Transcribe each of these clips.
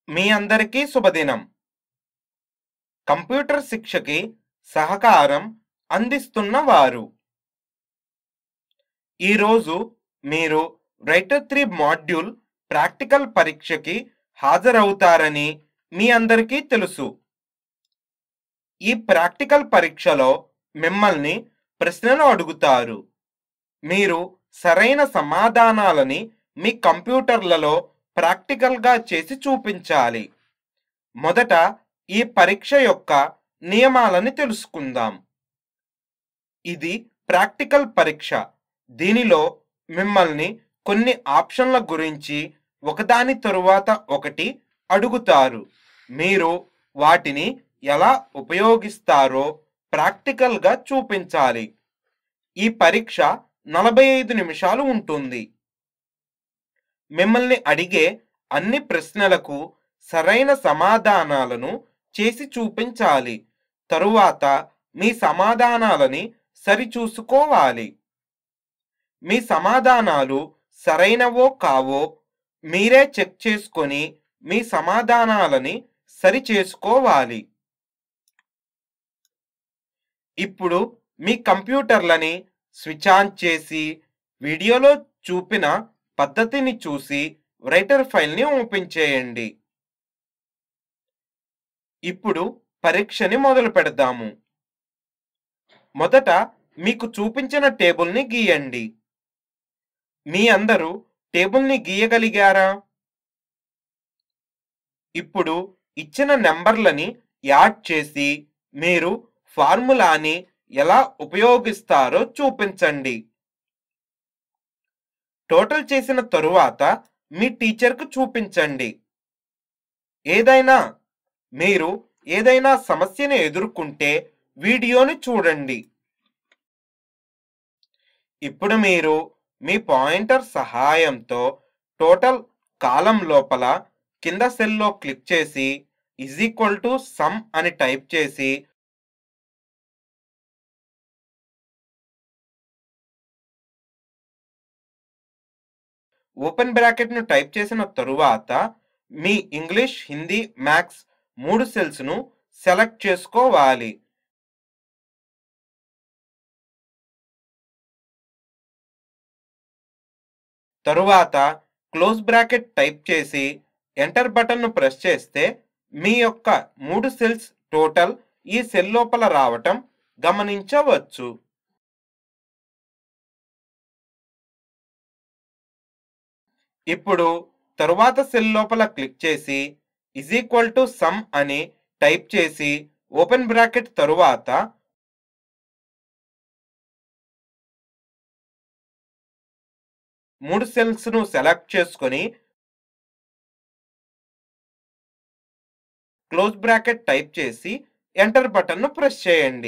మీ అందరికీ శుభదినం కంప్యూటర్ శిక్షకి సహకారం అందిస్తున్న వారు ఈరోజు మీరు రైటర్ త్రీ మాడ్యూల్ ప్రాక్టికల్ పరీక్షకి హాజరవుతారని మీ అందరికీ తెలుసు ఈ ప్రాక్టికల్ పరీక్షలో మిమ్మల్ని ప్రశ్నలు అడుగుతారు మీరు సరైన సమాధానాలని మీ కంప్యూటర్లలో ప్రాక్టికల్గా చేసి చూపించాలి మొదట ఈ పరీక్ష యొక్క నియమాలని తెలుసుకుందాం ఇది ప్రాక్టికల్ పరీక్ష దీనిలో మిమ్మల్ని కొన్ని ఆప్షన్ల గురించి ఒకదాని తరువాత ఒకటి అడుగుతారు మీరు వాటిని ఎలా ఉపయోగిస్తారో ప్రాక్టికల్గా చూపించాలి ఈ పరీక్ష నలభై ఐదు నిమిషాలు ఉంటుంది మిమ్మల్ని అడిగే అన్ని ప్రశ్నలకు సరైన సమాధానాలను చేసి చూపించాలి తరువాత మీ సమాధానాలని సరిచూసుకోవాలి మీ సమాధానాలు సరైనవో కావో మీరే చెక్ చేసుకొని మీ సమాధానాలని సరిచేసుకోవాలి ఇప్పుడు మీ కంప్యూటర్లని స్విచ్ ఆన్ చేసి వీడియోలో చూపిన పద్ధతిని చూసి రైటర్ ఫైల్ని ఓపెన్ చేయండి ఇప్పుడు పరీక్షని మొదలు పెడదాము మొదట మీకు చూపించిన టేబుల్ని గీయండి మీ అందరూ టేబుల్ని గీయగలిగారా ఇప్పుడు ఇచ్చిన నెంబర్లని యాడ్ చేసి మీరు ఫార్ములాని ఎలా ఉపయోగిస్తారో చూపించండి టోటల్ చేసిన తరువాత మీ టీచర్కు చూపించండి ఏదైనా మీరు ఏదైనా సమస్యను ఎదుర్కొంటే వీడియోని చూడండి ఇప్పుడు మీరు మీ పాయింటర్ సహాయంతో టోటల్ కాలం లోపల కింద సెల్లో క్లిక్ చేసి ఇజ్ ఈక్వల్ టు సమ్ అని టైప్ చేసి ఓపెన్ బ్రాకెట్ను టైప్ చేసిన తరువాత మీ ఇంగ్లీష్ హిందీ మ్యాథ్స్ మూడు సెల్స్ను సెలెక్ట్ చేసుకోవాలి తరువాత క్లోజ్ బ్రాకెట్ టైప్ చేసి ఎంటర్ బటన్ను ప్రెస్ చేస్తే మీ యొక్క మూడు సెల్స్ టోటల్ ఈ సెల్ లోపల రావటం గమనించవచ్చు ఇప్పుడు తరువాత సెల్ లోపల క్లిక్ చేసి ఇజ్ ఈక్వల్ టు సమ్ అని టైప్ చేసి ఓపెన్ బ్రాకెట్ తరువాత మూడు సెల్స్ ను సెలెక్ట్ చేసుకొని క్లోజ్ బ్రాకెట్ టైప్ చేసి ఎంటర్ బటన్ను ప్రెస్ చేయండి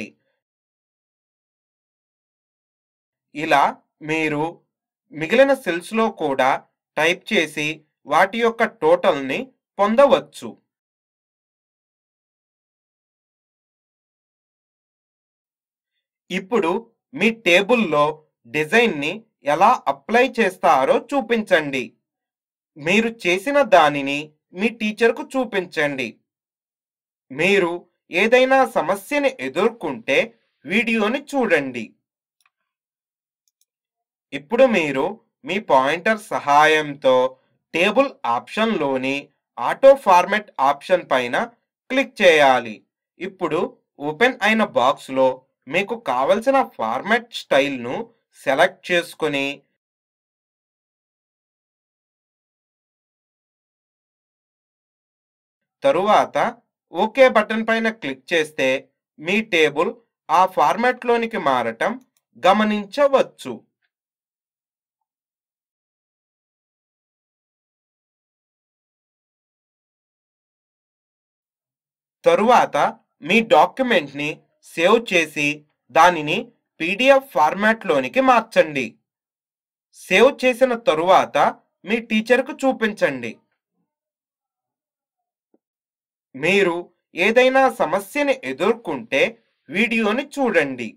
ఇలా మీరు మిగిలిన సెల్స్లో కూడా టైప్ చేసి వాటి యొక్క టోటల్ని పొందవచ్చు ఇప్పుడు మీ టేబుల్లో డిజైన్ని ఎలా అప్లై చేస్తారో చూపించండి మీరు చేసిన దానిని మీ టీచర్కు చూపించండి మీరు ఏదైనా సమస్యని ఎదుర్కొంటే వీడియోని చూడండి ఇప్పుడు మీరు మీ పాయింటర్ సహాయంతో టేబుల్ ఆప్షన్లోని ఆటో ఫార్మెట్ ఆప్షన్ పైన క్లిక్ చేయాలి ఇప్పుడు ఓపెన్ అయిన బాక్స్లో మీకు కావలసిన ఫార్మాట్ స్టైల్ను సెలెక్ట్ చేసుకొని తరువాత ఓకే బటన్ పైన క్లిక్ చేస్తే మీ టేబుల్ ఆ ఫార్మాట్లోనికి మారటం గమనించవచ్చు తరువాత మీ డాక్యుమెంట్ని సేవ్ చేసి దానిని పీడిఎఫ్ ఫార్మాట్లోనికి మార్చండి సేవ్ చేసిన తరువాత మీ టీచర్కు చూపించండి మీరు ఏదైనా సమస్యని ఎదుర్కొంటే వీడియోని చూడండి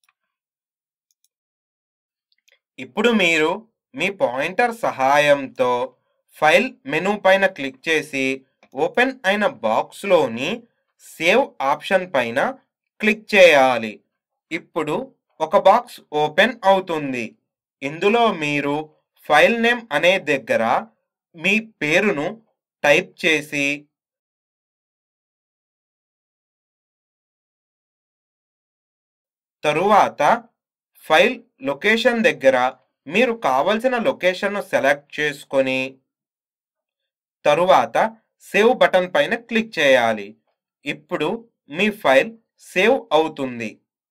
ఇప్పుడు మీరు మీ పాయింటర్ సహాయంతో ఫైల్ మెనూ పైన క్లిక్ చేసి ఓపెన్ అయిన బాక్స్లోని సేవ్ ఆప్షన్ పైన క్లిక్ చేయాలి ఇప్పుడు ఒక బాక్స్ ఓపెన్ అవుతుంది ఇందులో మీరు ఫైల్ నేమ్ అనే దగ్గర మీ పేరును టైప్ చేసి తరువాత ఫైల్ లొకేషన్ దగ్గర మీరు కావలసిన లొకేషన్ను సెలెక్ట్ చేసుకొని తరువాత సేవ్ బటన్ పైన క్లిక్ చేయాలి ఇప్పుడు మీ ఫైల్ సేవ్ అవుతుంది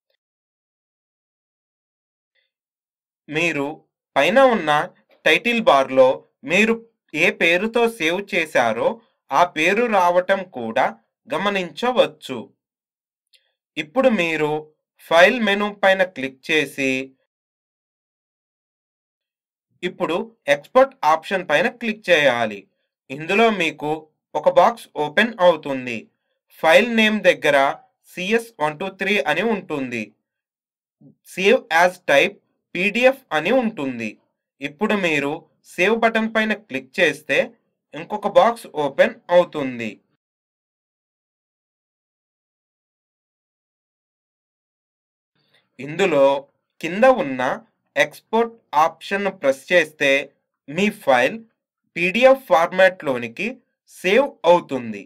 మీరు పైన ఉన్న టైటిల్ బార్లో మీరు ఏ పేరుతో సేవ్ చేశారో ఆ పేరు రావటం కూడా గమనించవచ్చు ఇప్పుడు మీరు ఫైల్ మెనూ పైన క్లిక్ చేసి ఇప్పుడు ఎక్స్పోర్ట్ ఆప్షన్ పైన క్లిక్ చేయాలి ఇందులో మీకు ఒక బాక్స్ ఓపెన్ అవుతుంది ఫైల్ నేమ్ దగ్గర సిఎస్ వన్ టూ త్రీ అని ఉంటుంది సేవ్ యాజ్ టైప్ పీడిఎఫ్ అని ఉంటుంది ఇప్పుడు మీరు సేవ్ బటన్ పైన క్లిక్ చేస్తే ఇంకొక బాక్స్ ఓపెన్ అవుతుంది ఇందులో కింద ఉన్న ఎక్స్పోర్ట్ ఆప్షన్ ప్రెస్ చేస్తే మీ ఫైల్ పీడిఎఫ్ ఫార్మాట్లోనికి సేవ్ అవుతుంది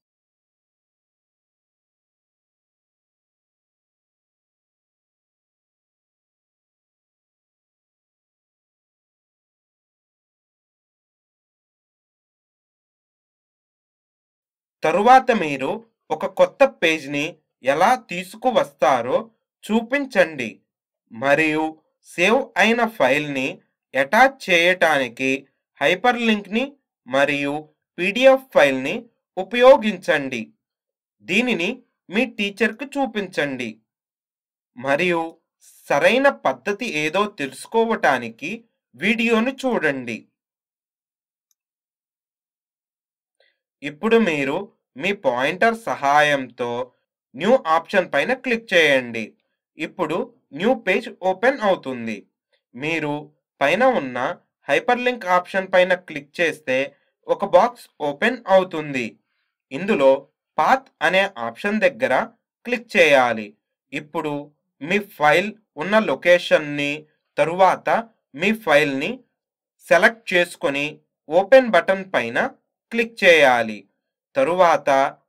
తరువాత మీరు ఒక కొత్త పేజ్ని ఎలా తీసుకువస్తారో చూపించండి మరియు సేవ్ అయిన ఫైల్ని అటాచ్ చేయటానికి హైపర్ లింక్ని మరియు పీడిఎఫ్ ఫైల్ని ఉపయోగించండి దీనిని మీ టీచర్కు చూపించండి మరియు సరైన పద్ధతి ఏదో తెలుసుకోవటానికి వీడియోను చూడండి ఇప్పుడు మీరు మీ పాయింటర్ సహాయంతో న్యూ ఆప్షన్ పైన క్లిక్ చేయండి ఇప్పుడు న్యూ పేజ్ ఓపెన్ అవుతుంది మీరు పైన ఉన్న హైపర్ లింక్ ఆప్షన్ పైన క్లిక్ చేస్తే ఒక బాక్స్ ఓపెన్ అవుతుంది ఇందులో పాత్ అనే ఆప్షన్ దగ్గర క్లిక్ చేయాలి ఇప్పుడు మీ ఫైల్ ఉన్న లొకేషన్ని తరువాత మీ ఫైల్ని సెలెక్ట్ చేసుకొని ఓపెన్ బటన్ పైన క్లిక్ చేయాలి తరువాత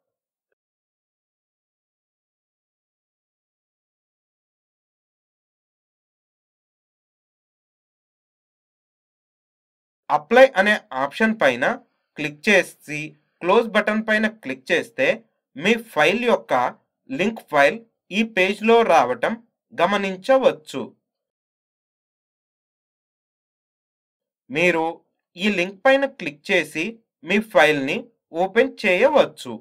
అప్లై అనే ఆప్షన్ పైన క్లిక్ చేసి క్లోజ్ బటన్ పైన క్లిక్ చేస్తే మీ ఫైల్ యొక్క లింక్ ఫైల్ ఈ పేజ్లో రావటం గమనించవచ్చు మీరు ఈ లింక్ పైన క్లిక్ చేసి మీ ఫైల్ని ఓపెన్ చేయవచ్చు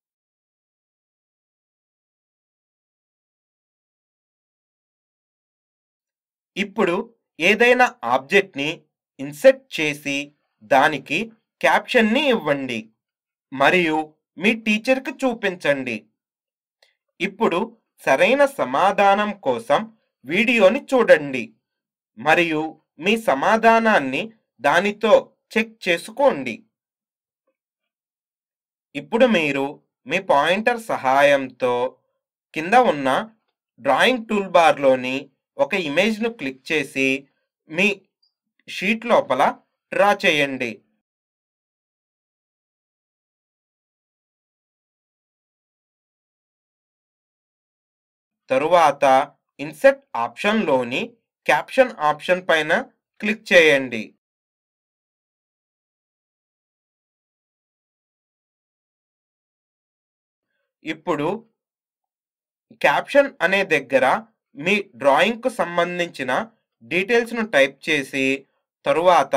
ఇప్పుడు ఏదైనా ఆబ్జెక్ట్ని ఇన్సెర్ట్ చేసి దానికి క్యాప్షన్ని ఇవ్వండి మరియు మీ టీచర్కి చూపించండి ఇప్పుడు సరైన సమాధానం కోసం వీడియోని చూడండి మరియు మీ సమాధానాన్ని దానితో చెక్ చేసుకోండి ఇప్పుడు మీరు మీ పాయింటర్ సహాయంతో కింద ఉన్న డ్రాయింగ్ టూల్ బార్లోని ఒక ఇమేజ్ను క్లిక్ చేసి మీ షీట్ లోపల డ్రా చేయండి తరువాత ఇన్సెట్ ఆప్షన్లోని క్యాప్షన్ ఆప్షన్ పైన క్లిక్ చేయండి ఇప్పుడు క్యాప్షన్ అనే దగ్గర మీ డ్రాయింగ్కు సంబంధించిన డీటెయిల్స్ను టైప్ చేసి తరువాత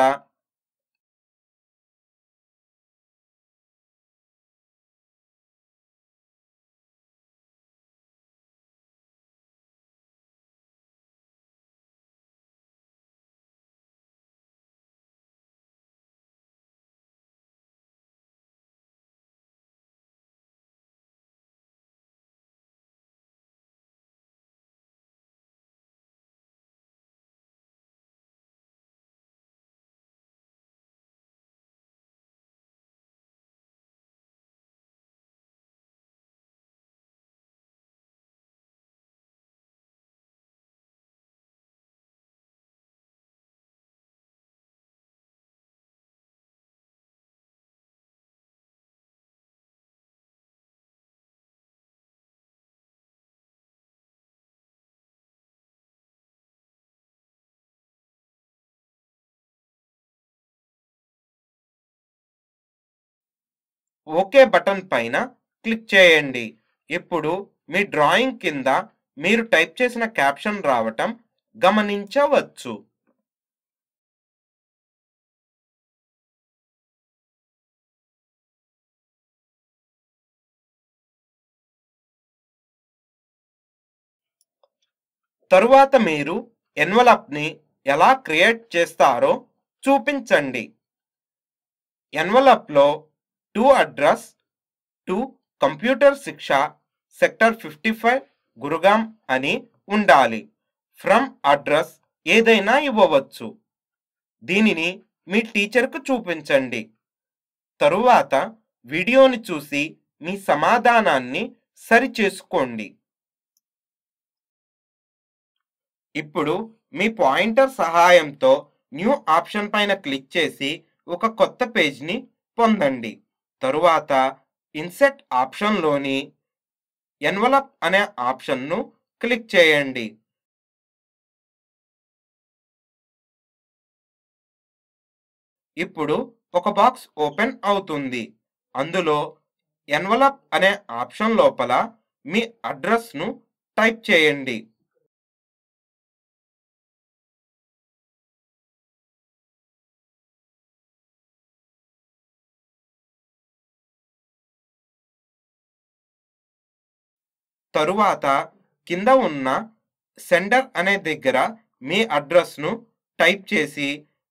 ఓకే బటన్ పైన క్లిక్ చేయండి ఇప్పుడు మీ డ్రాయింగ్ కింద మీరు టైప్ చేసిన క్యాప్షన్ రావటం గమనించవచ్చు తరువాత మీరు ఎన్వలప్ని ఎలా క్రియేట్ చేస్తారో చూపించండి ఎన్వలప్లో to address to computer Shiksha sector fifty five Gurugram అని ఉండాలి ఫ్రమ్ అడ్రస్ ఏదైనా ఇవ్వవచ్చు దీనిని మీ టీచర్కు చూపించండి తరువాత వీడియోని చూసి మీ సమాధానాన్ని సరిచేసుకోండి ఇప్పుడు మీ పాయింటర్ సహాయంతో న్యూ ఆప్షన్ పైన క్లిక్ చేసి ఒక కొత్త పేజ్ని పొందండి తరువాత ఇన్సెట్ ఆప్షన్లోని ఎన్వలప్ అనే ఆప్షన్ను క్లిక్ చేయండి ఇప్పుడు ఒక బాక్స్ ఓపెన్ అవుతుంది అందులో ఎన్వలప్ అనే ఆప్షన్ లోపల మీ అడ్రస్ను టైప్ చేయండి తరువాత కింద ఉన్న సెండర్ అనే దగ్గర మీ అడ్రస్ను టైప్ చేసి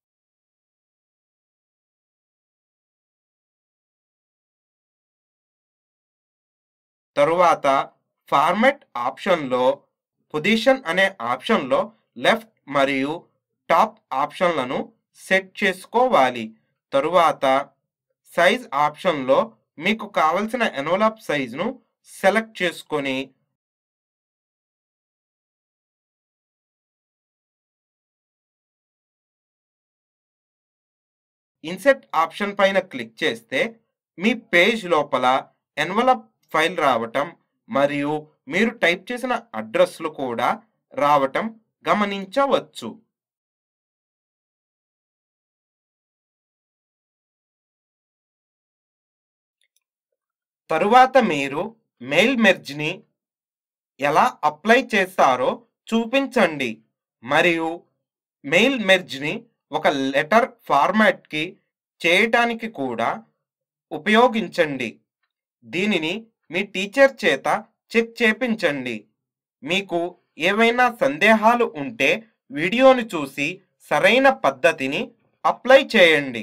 తరువాత ఫార్మెట్ ఆప్షన్లో పొజిషన్ అనే ఆప్షన్లో లెఫ్ట్ మరియు టాప్ ఆప్షన్లను సెట్ చేసుకోవాలి తరువాత సైజ్ ఆప్షన్లో మీకు కావలసిన ఎన్వలప్ సైజును సెలెక్ట్ చేసుకొని ఇన్సెట్ ఆప్షన్ పైన క్లిక్ చేస్తే మీ పేజ్ లోపల ఎన్వలప్ ఫైల్ రావటం మరియు మీరు టైప్ చేసిన అడ్రస్లు కూడా రావటం గమనించవచ్చు తరువాత మీరు మెయిల్ మెర్జ్ని ఎలా అప్లై చేస్తారో చూపించండి మరియు మెయిల్ మెర్జ్ని ఒక లెటర్ ఫార్మాట్కి చేయటానికి కూడా ఉపయోగించండి దీనిని మీ టీచర్ చేత చెక్ చేపించండి మీకు ఏవైనా సందేహాలు ఉంటే వీడియోని చూసి సరైన పద్ధతిని అప్లై చేయండి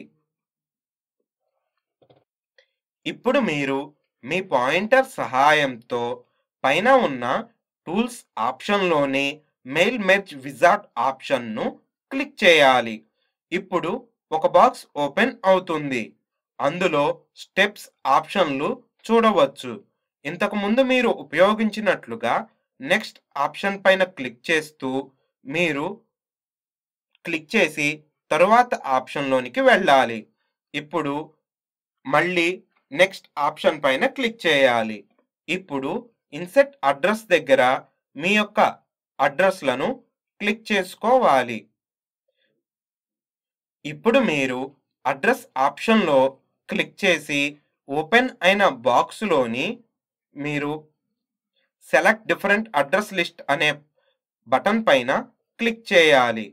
ఇప్పుడు మీరు మీ పాయింటర్ సహాయంతో పైన ఉన్న టూల్స్ ఆప్షన్లోని మెయిల్ మెర్జ్ విజార్డ్ ఆప్షన్ను క్లిక్ చేయాలి ఇప్పుడు ఒక బాక్స్ ఓపెన్ అవుతుంది అందులో స్టెప్స్ ఆప్షన్లు చూడవచ్చు ఇంతకు ముందు మీరు ఉపయోగించినట్లుగా నెక్స్ట్ ఆప్షన్ పైన క్లిక్ చేస్తూ మీరు క్లిక్ చేసి తరువాత ఆప్షన్లోనికి వెళ్ళాలి ఇప్పుడు మళ్ళీ నెక్స్ట్ ఆప్షన్ పైన క్లిక్ చేయాలి ఇప్పుడు ఇన్సెట్ అడ్రస్ దగ్గర మీ యొక్క అడ్రస్లను క్లిక్ చేసుకోవాలి ఇప్పుడు మీరు అడ్రస్ ఆప్షన్లో క్లిక్ చేసి ఓపెన్ అయిన బాక్స్లోని మీరు సెలెక్ట్ డిఫరెంట్ అడ్రస్ లిస్ట్ అనే బటన్ పైన క్లిక్ చేయాలి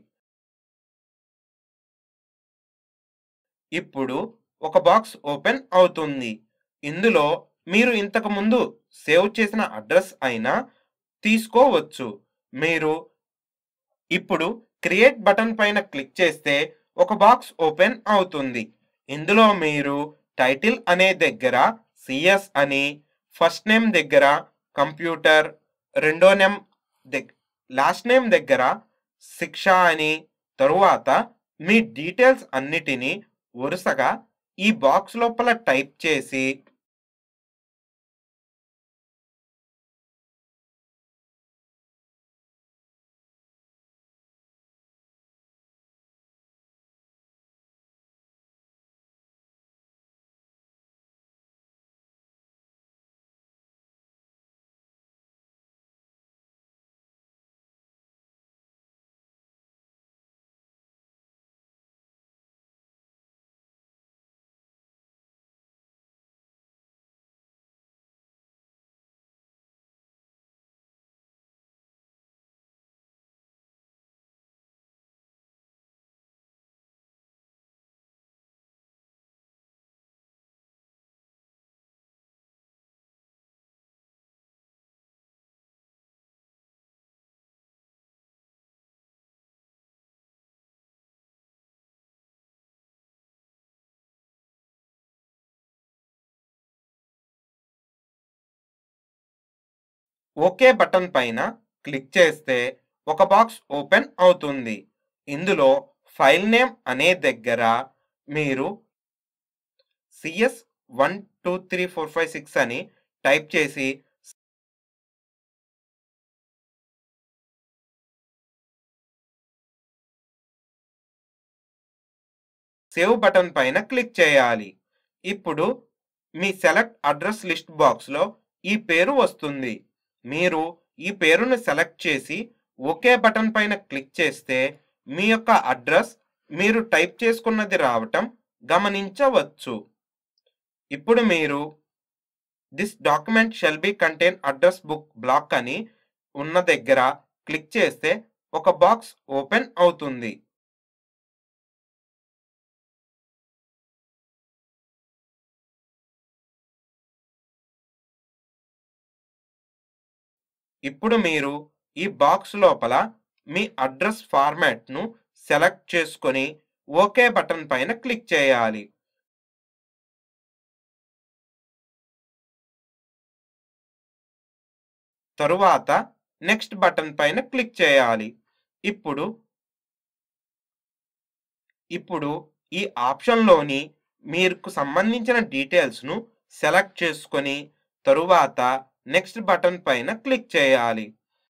ఇప్పుడు ఒక బాక్స్ ఓపెన్ అవుతుంది ఇందులో మీరు ఇంతకు ముందు సేవ్ చేసిన అడ్రస్ అయినా తీసుకోవచ్చు మీరు ఇప్పుడు క్రియేట్ బటన్ పైన క్లిక్ చేస్తే ఒక బాక్స్ ఓపెన్ అవుతుంది ఇందులో మీరు టైటిల్ అనే దగ్గర సిఎస్ అని ఫస్ట్ నేమ్ దగ్గర కంప్యూటర్ రెండో నేమ్ దగ్ లాస్ట్ నేమ్ దగ్గర శిక్ష అని తరువాత మీ డీటెయిల్స్ అన్నిటినీ వరుసగా ఈ బాక్స్ లోపల టైప్ చేసి ఓకే బటన్ పైన క్లిక్ చేస్తే ఒక బాక్స్ ఓపెన్ అవుతుంది ఇందులో ఫైల్ నేమ్ అనే దగ్గర మీరు CS one two three four five six అని టైప్ చేసి సేవ్ బటన్ పైన క్లిక్ చేయాలి ఇప్పుడు మీ సెలెక్ట్ అడ్రస్ లిస్ట్ బాక్స్లో ఈ పేరు వస్తుంది మీరు ఈ పేరును సెలెక్ట్ చేసి ఓకే బటన్ పైన క్లిక్ చేస్తే మీ యొక్క అడ్రస్ మీరు టైప్ చేసుకున్నది రావటం గమనించవచ్చు ఇప్పుడు మీరు this document shall be contain address book block అని ఉన్న దగ్గర క్లిక్ చేస్తే ఒక బాక్స్ ఓపెన్ అవుతుంది ఇప్పుడు మీరు ఈ బాక్స్ లోపల మీ అడ్రస్ ఫార్మాట్ను సెలెక్ట్ చేసుకొని ఓకే బటన్ పైన క్లిక్ చేయాలి తరువాత నెక్స్ట్ బటన్ పైన క్లిక్ చేయాలి ఇప్పుడు ఇప్పుడు ఈ ఆప్షన్లోని మీకు సంబంధించిన డీటెయిల్స్ను సెలెక్ట్ చేసుకొని తరువాత నెక్స్ట్ బటన్ పైన క్లిక్ చేయాలి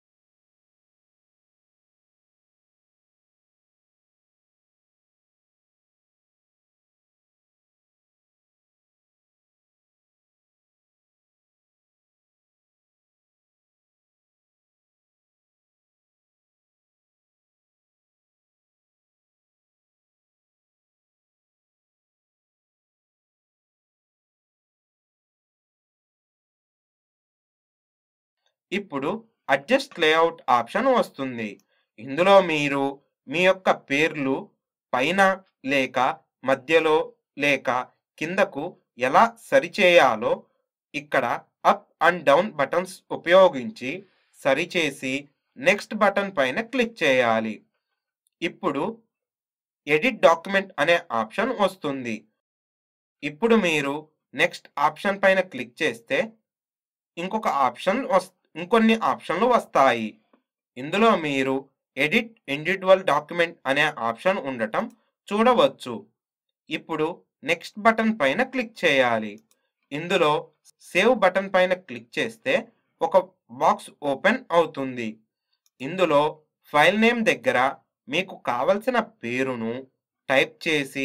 ఇప్పుడు అడ్జస్ట్ లేఅవుట్ ఆప్షన్ వస్తుంది ఇందులో మీరు మీ యొక్క పేర్లు పైన లేక మధ్యలో లేక కిందకు ఎలా సరిచేయాలో ఇక్కడ అప్ అండ్ డౌన్ బటన్స్ ఉపయోగించి సరిచేసి నెక్స్ట్ బటన్ పైన క్లిక్ చేయాలి ఇప్పుడు ఎడిట్ డాక్యుమెంట్ అనే ఆప్షన్ వస్తుంది ఇప్పుడు మీరు నెక్స్ట్ ఆప్షన్ పైన క్లిక్ చేస్తే ఇంకొక ఆప్షన్ వస్ ఇంకొన్ని ఆప్షన్లు వస్తాయి ఇందులో మీరు ఎడిట్ ఇండివిజువల్ డాక్యుమెంట్ అనే ఆప్షన్ ఉండటం చూడవచ్చు ఇప్పుడు నెక్స్ట్ బటన్ పైన క్లిక్ చేయాలి ఇందులో సేవ్ బటన్ పైన క్లిక్ చేస్తే ఒక బాక్స్ ఓపెన్ అవుతుంది ఇందులో ఫైల్ నేమ్ దగ్గర మీకు కావలసిన పేరును టైప్ చేసి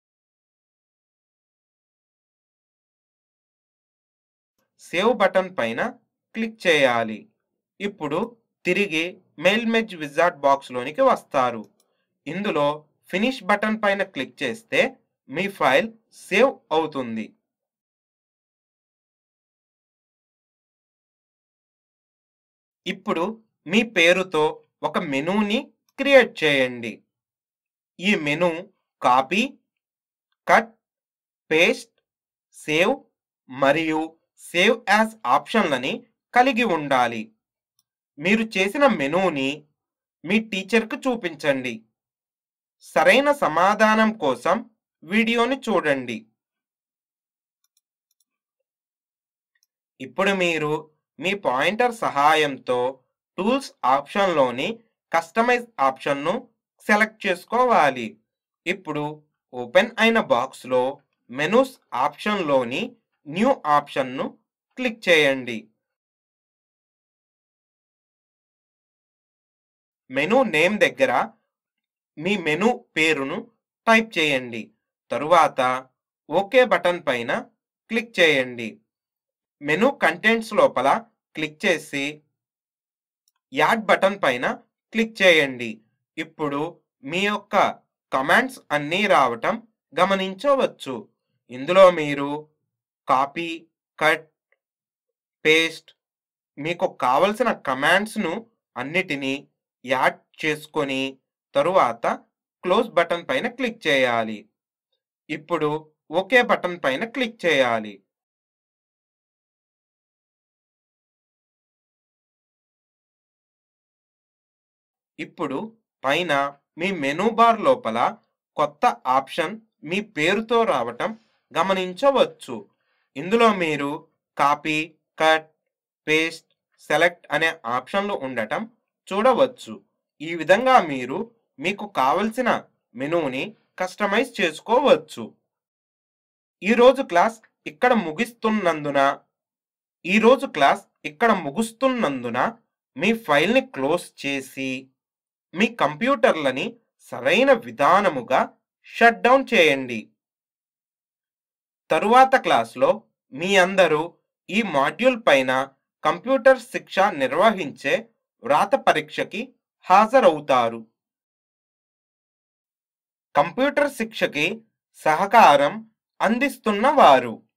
సేవ్ బటన్ పైన క్లిక్ చేయాలి ఇప్పుడు తిరిగి మెయిల్ మెజ్ విజార్డ్ బాక్స్లోనికి వస్తారు ఇందులో ఫినిష్ బటన్ పైన క్లిక్ చేస్తే మీ ఫైల్ సేవ్ అవుతుంది ఇప్పుడు మీ పేరుతో ఒక మెనూని క్రియేట్ చేయండి ఈ menu copy cut paste save మరియు సేవ్ యాజ్ ఆప్షన్లని కలిగి ఉండాలి మీరు చేసిన మెనూని మీ టీచర్కు చూపించండి సరైన సమాధానం కోసం వీడియోని చూడండి ఇప్పుడు మీరు మీ పాయింటర్ సహాయంతో టూల్స్ ఆప్షన్లోని కస్టమైజ్ ఆప్షన్ను సెలెక్ట్ చేసుకోవాలి ఇప్పుడు ఓపెన్ అయిన బాక్స్లో మెనూస్ ఆప్షన్లోని న్యూ ఆప్షన్ను క్లిక్ చేయండి మెనూ నేమ్ దగ్గర మీ మెనూ పేరును టైప్ చేయండి తరువాత ఓకే బటన్ పైన క్లిక్ చేయండి మెనూ కంటెంట్స్ లోపల క్లిక్ చేసి యాడ్ బటన్ పైన క్లిక్ చేయండి ఇప్పుడు మీ యొక్క కమాండ్స్ అన్నీ రావటం గమనించవచ్చు ఇందులో మీరు కాపీ కట్ పేస్ట్ మీకు కావలసిన కమాండ్స్ను అన్నిటినీ యాడ్ చేసుకొని తరువాత క్లోజ్ బటన్ పైన క్లిక్ చేయాలి ఇప్పుడు ఓకే బటన్ పైన క్లిక్ చేయాలి ఇప్పుడు పైన మీ మెనూ బార్ లోపల కొత్త ఆప్షన్ మీ పేరుతో రావటం గమనించవచ్చు ఇందులో మీరు కాపీ కట్ పేస్ట్ సెలెక్ట్ అనే ఆప్షన్లు ఉండటం చూడవచ్చు ఈ విధంగా మీరు మీకు కావలసిన మెనూని కస్టమైజ్ చేసుకోవచ్చు ఈరోజు క్లాస్ ఇక్కడ ముగిస్తున్నందున ఈరోజు క్లాస్ ఇక్కడ ముగుస్తున్నందున మీ ఫైల్ని క్లోజ్ చేసి మీ కంప్యూటర్లని సరైన విధానముగా షట్ డౌన్ చేయండి తరువాత క్లాస్లో మీ అందరూ ఈ మాడ్యూల్ పైన కంప్యూటర్ శిక్ష నిర్వహించే వ్రాత పరీక్షకి హాజరవుతారు కంప్యూటర్ శిక్షకి సహకారం అందిస్తున్న వారు